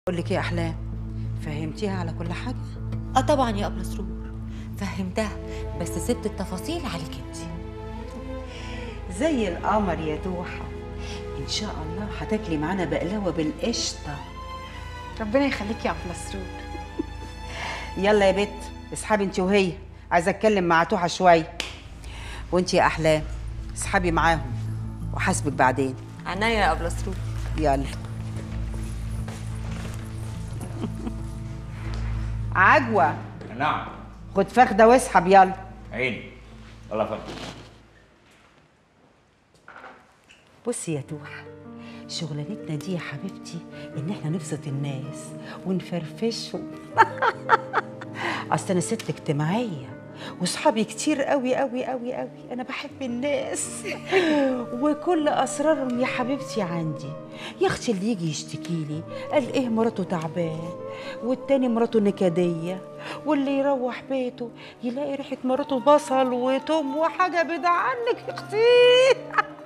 بقول لك ايه يا احلام فهمتيها على كل حاجه اه طبعا يا ابله سرور فهمتها بس سبت التفاصيل عليك انت زي القمر يا دوحه ان شاء الله هتاكلي معانا بقلاوه بالقشطه ربنا يخليك يا ابله سرور يلا يا بت اسحبي انت وهي عايزه اتكلم مع توحه شويه وانت يا احلام اسحبي معاهم وحاسبك بعدين عناية يا ابله سرور يلا عجوه نعم خد فخده واسحب يلا عيني الله يفضل بصي يا توحة شغلانتنا دي يا حبيبتي ان احنا نبسط الناس ونفرفشهم اصل انا ست اجتماعيه وصحابي كتير قوي قوي قوي قوي انا بحب الناس وكل اسرارهم يا حبيبتي عندي يا اختي اللي يجي يشتكي لي قال ايه مراته تعبان والتاني مراته نكديه واللي يروح بيته يلاقي ريحه مراته بصل وتوم وحاجه بعيده عنك يا اختي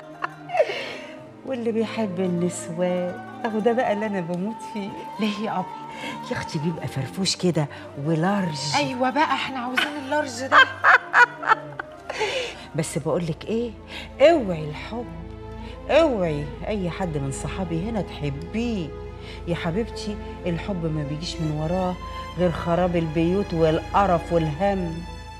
واللي بيحب النسوان اهو ده بقى اللي انا بموت فيه ليه يا ابله يا اختي بيبقى فرفوش كده ولارج ايوه بقى احنا عاوزين اللارج ده بس بقول لك ايه اوعي الحب اوعي اي حد من صحابي هنا تحبيه يا حبيبتي الحب ما بيجيش من وراه غير خراب البيوت والقرف والهم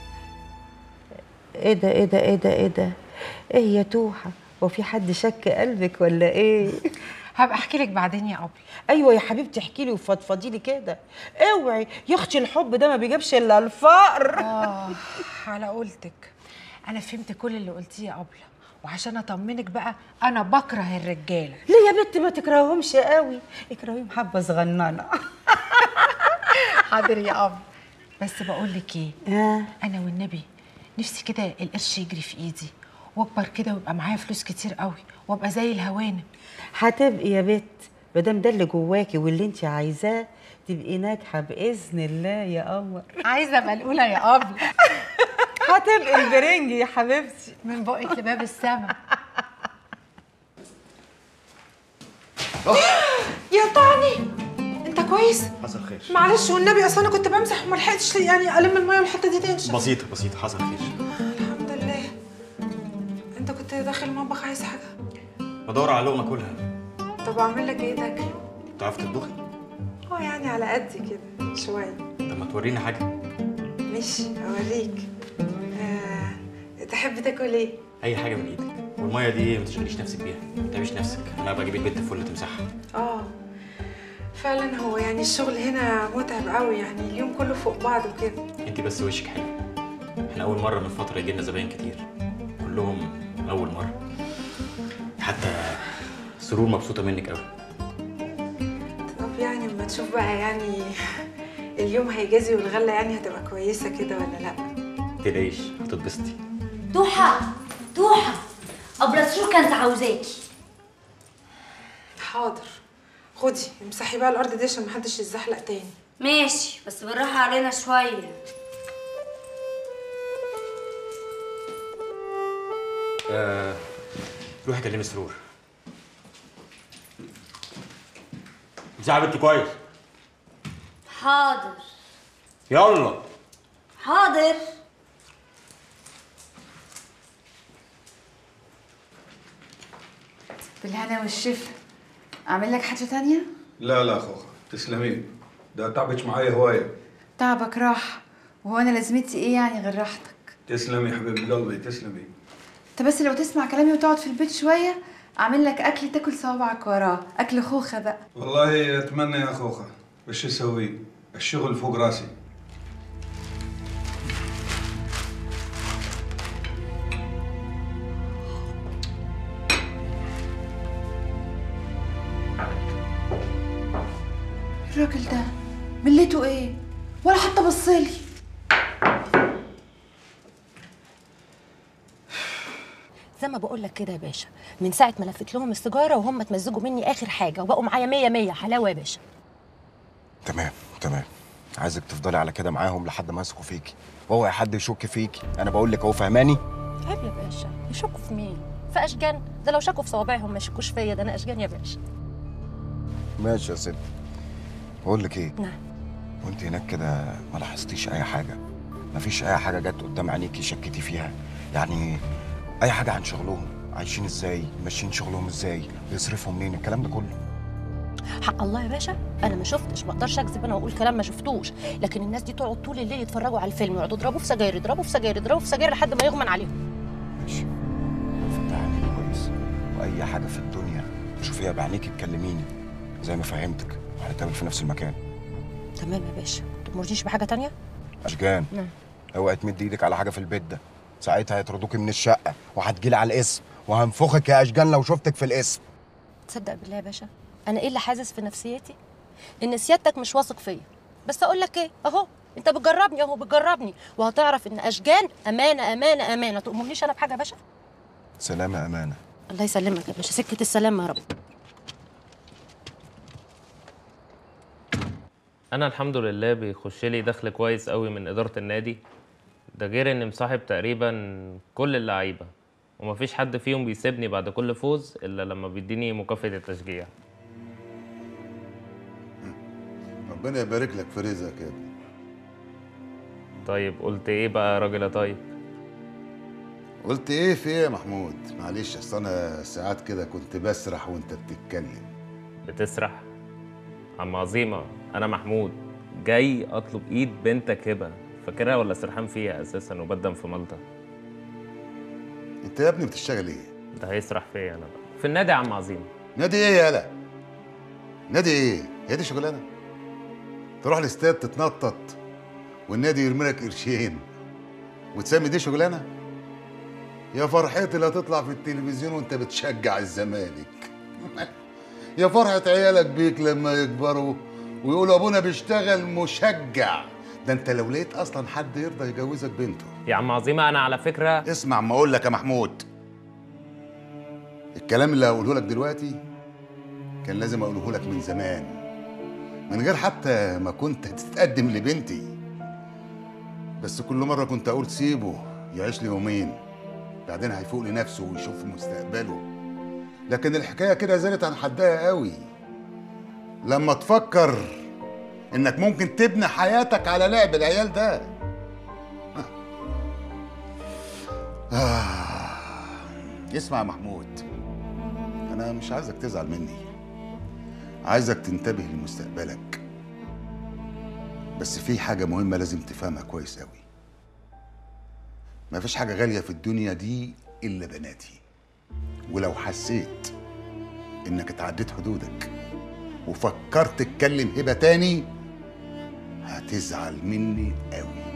ايه ده ايه ده ايه ده ايه ده ايه يا توحه هو في حد شك قلبك ولا ايه هبقى احكي لك بعدين يا ابله ايوه يا حبيبتي احكي لي وفضفضي لي كده اوعي يا اختي الحب ده ما بيجيبش الا الفقر اه على قولتك انا فهمت كل اللي قلتيه يا ابله وعشان اطمنك بقى انا بكره الرجاله ليه يا بنت ما تكرههمش قوي اكرهيهم حبه صغننه حاضر يا ابله بس بقول لك ايه ها انا والنبي نفسي كده القرش يجري في ايدي واكبر كده ويبقى معايا فلوس كتير قوي وابقى زي الهوانم هتبقي يا بت مادام ده اللي جواكي واللي انت عايزاه تبقي ناجحه باذن الله يا قمر عايزه ابقى الاولى يا ابله هتبقي البرنج يا حبيبتي من بقك لباب السما يا طعني انت كويس حصل خير معلش والنبي اصل انا كنت بمسح وما لحقتش يعني الم الميه والحته دي تنشف بسيطة بسيطة حصل خير الحمد لله انت كنت داخل المطبخ عايز حاجه بدور على لقمة كلها طب اعمل لك ايه تاكل تعرف تطبخي؟ اه يعني على قدي كده شويه طب ما توريني حاجة ماشي اوريك آه، تحب تاكل ايه أي حاجة من إيدك والمية دي ما تشغليش نفسك بيها ما تعبيش نفسك أنا بجيب البيت فل تمسحها اه فعلا هو يعني الشغل هنا متعب قوي يعني اليوم كله فوق بعض وكده أنت بس وشك حلو إحنا أول مرة من فترة يجي لنا زباين كتير كلهم أول مرة حتى سرور مبسوطة منك أوي طب يعني اما تشوف بقى يعني اليوم هيجازي والغله يعني هتبقى كويسه كده ولا لا تلاقيش هتتبسطي توحة توحة أبلة سرور كانت عاوزاكي حاضر خدي امسحي بقى الارض دي عشان محدش يتزحلق تاني ماشي بس بالراحة علينا شوية آه روحي كلمي سرور امسحي بنتي كويس حاضر يلا حاضر بالهنا والشفا اعمل لك حاجه تانية لا لا خوخة تسلمين ده تعبك معايا هواية تعبك راحه وهو انا لازمتي ايه يعني غير راحتك تسلمي حبيب قلبي تسلمي انت بس لو تسمع كلامي وتقعد في البيت شويه اعمل لك اكل تاكل صوابعك وراه اكل خوخه بقى والله اتمنى يا خوخة بس شو اسوي الشغل فوق راسي الراجل ده مليته ايه ولا حتى بصلي زي ما بقول لك كده يا باشا من ساعه ما لفت لهم السيجاره وهم اتمزجوا مني اخر حاجه وبقوا معايا مية مية حلاوه يا باشا تمام تمام عايزك تفضلي على كده معاهم لحد ما يثقوا فيكي واوعي حد يشك فيكي انا بقول لك اهو فهماني عيب يا باشا يشكوا في مين في اشجان ده لو شكوا في صوابعهم ما يشكوش فيا ده انا اشجان يا باشا ماشي يا ست بقول لك ايه نعم وانت هناك كده ما لاحظتيش اي حاجه مفيش اي حاجه جت قدام عينيكي شكيتي فيها يعني اي حاجه عن شغلهم عايشين ازاي ماشيين شغلهم ازاي بيصرفوا منين الكلام ده كله حق الله يا باشا انا ما شفتش ما اقدرش اكذب انا واقول كلام ما شفتوش لكن الناس دي تقعد طول الليل يتفرجوا على الفيلم يقعدوا يضربوا في سجاير يضربوا في سجاير يضربوا في سجاير لحد ما يغمن عليهم ماشي فتح عينيك كويس واي حاجه في الدنيا تشوفيها بعينيك تكلميني زي ما فهمتك وهنتقابل في نفس المكان تمام يا باشا ما تأمرنيش بحاجه تانية اشجان نعم اوعي تمد ايدك على حاجه في البيت ده ساعتها هيطردوكي من الشقه وهتجيلي على الاسم وهنفخك يا اشجان لو شفتك في الاسم تصدق بالله يا باشا انا ايه اللي حاسس في نفسيتي ان سيادتك مش واثق فيا بس اقول لك ايه اهو انت بتجربني اهو بتجربني وهتعرف ان اشجان امانه امانه امانه تؤمرنيش انا بحاجه يا باشا سلامه امانه الله يسلمك يا باشا سكه السلامه يا رب انا الحمد لله بيخش لي دخل كويس قوي من اداره النادي ده غير اني مصاحب تقريبا كل اللعيبه ومفيش حد فيهم بيسيبني بعد كل فوز الا لما بيديني مكافاه التشجيع ربنا يبارك لك في رزقك يا ابني طيب قلت ايه بقى يا راجل يا طيب قلت ايه في ايه يا محمود معلش اصل انا ساعات كده كنت بسرح وانت بتتكلم بتسرح عم عظيمه انا محمود جاي اطلب ايد بنتك هبه فاكرها ولا سرحان فيها اساسا وبدم في مالطا انت يا ابني بتشتغل ايه ده هيسرح فيا انا بقى في النادي يا عم عظيمه نادي ايه يالا نادي ايه هي دي شغلانه تروح الاستاد تتنطط والنادي يرمي لك قرشين وتسمي دي شغلانه يا فرحتي اللي هتطلع في التلفزيون وانت بتشجع الزمالك يا فرحة عيالك بيك لما يكبروا ويقولوا ابونا بيشتغل مشجع ده انت لو لقيت اصلا حد يرضى يجوزك بنته يا عم عظيمه انا على فكره اسمع ما اقول لك يا محمود الكلام اللي هقوله لك دلوقتي كان لازم اقوله لك من زمان من غير حتى ما كنت تتقدم لبنتي بس كل مرة كنت أقول سيبه يعيش لي يومين بعدين هيفوق لنفسه ويشوف مستقبله لكن الحكاية كده زادت عن حدها قوي لما تفكر إنك ممكن تبني حياتك على لعب العيال ده آه. اسمع يا محمود أنا مش عايزك تزعل مني عايزك تنتبه لمستقبلك بس في حاجة مهمة لازم تفهمها كويس قوي مفيش حاجة غالية في الدنيا دي إلا بناتي ولو حسيت إنك اتعديت حدودك وفكرت تتكلم هبة تاني هتزعل مني قوي